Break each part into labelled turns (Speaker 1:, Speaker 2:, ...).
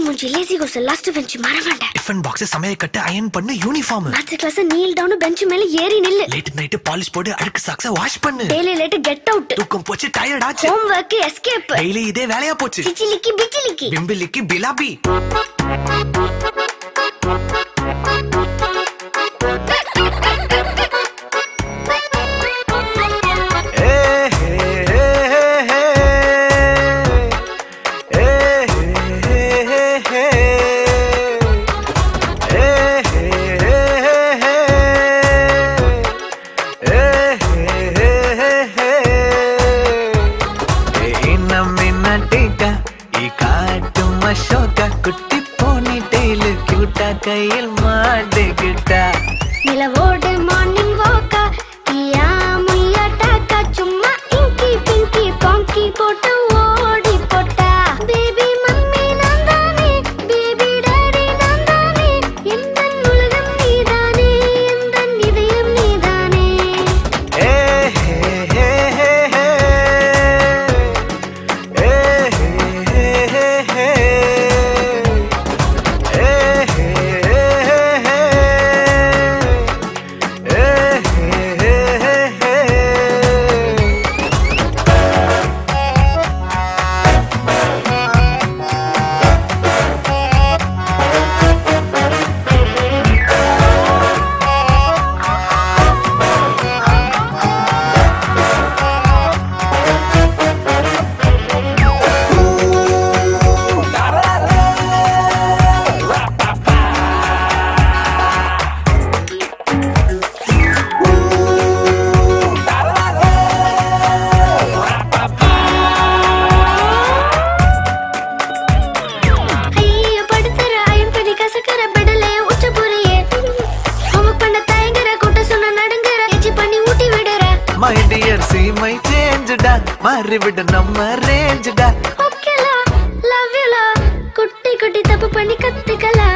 Speaker 1: மூஞ்சி lazy goes last bench மறவாண்ட
Speaker 2: tiffin box சமையல் கட்டு அயன் பண்ணு uniform
Speaker 1: maths class kneel down bench மேல ஏறி நில்லு
Speaker 2: லேட் நைட் பாலிஷ் போட்டு அழுக்கு சாக்ஸ வாஷ் பண்ணு
Speaker 1: டெய்லி லேட் கெட் அவுட்
Speaker 2: தூக்கம் போச்சு டயர்ட் ஆச்சு
Speaker 1: ஹோம் ஒர்க் எஸ்கேப்
Speaker 2: டெய்லி இதே வேலையா போச்சு
Speaker 1: சிச்சிலிக்கி பிச்சிலிக்கி
Speaker 2: பிம்பிலிக்கு பிலாபி குட்டி போனி டெய்லு கியூட்டா கையில் மாட்டுக்கிட்டா
Speaker 1: நிலவோடு மார்னிங் வாக்கா கியா முய்யா டாக்கா சும்மா இங்கி பிங்கி பாங்கி போட்டு ஓடி போட்டா பேபி மம்மி நான் தானே பேபி டாடி நான் தானே எந்த உலகம் நீதானே எந்த இதயம் நீதானே ஐயோ படுத்துற ஐம்படி கசக்கற பெடலே உச்ச புரியே அவ பண்ண தயங்குற கூட்ட சொன்ன நடுங்குற எச்சி பண்ணி ஊட்டி விடுற
Speaker 2: மை டியர் சி மை சேஞ்சுடா மாறிவிட நம்ம ரேஞ்சுடா
Speaker 1: ஓகேலா லவ் யூலா குட்டி குட்டி தப்பு பண்ணி கத்துக்கலாம்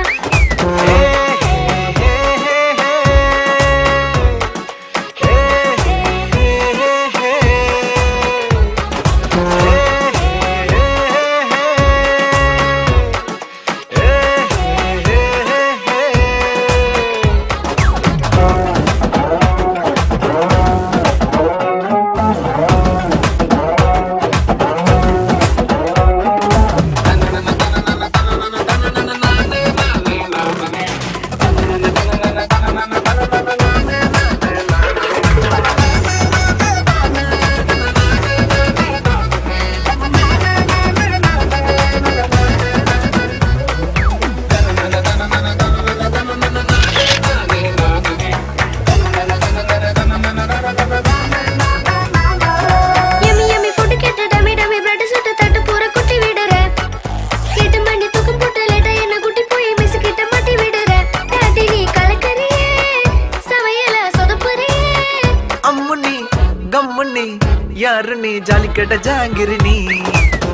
Speaker 1: யம்மி யம்மி ஃபுட் கேட்டு டமி டமி பிளட் சுட்டு தட்டு பூர குட்டி விடுற எட்டு மணி தூக்கம் போட்டு லேட்டா என்ன குட்டி போய் மிஸ் கிட்ட மாட்டி விடுற டாடி நீ கலக்கறியே சமையல சொதப்புறியே
Speaker 2: அம்முனி கம்முனி யாரு நீ ஜாலி கட்ட ஜாங்கிரி நீ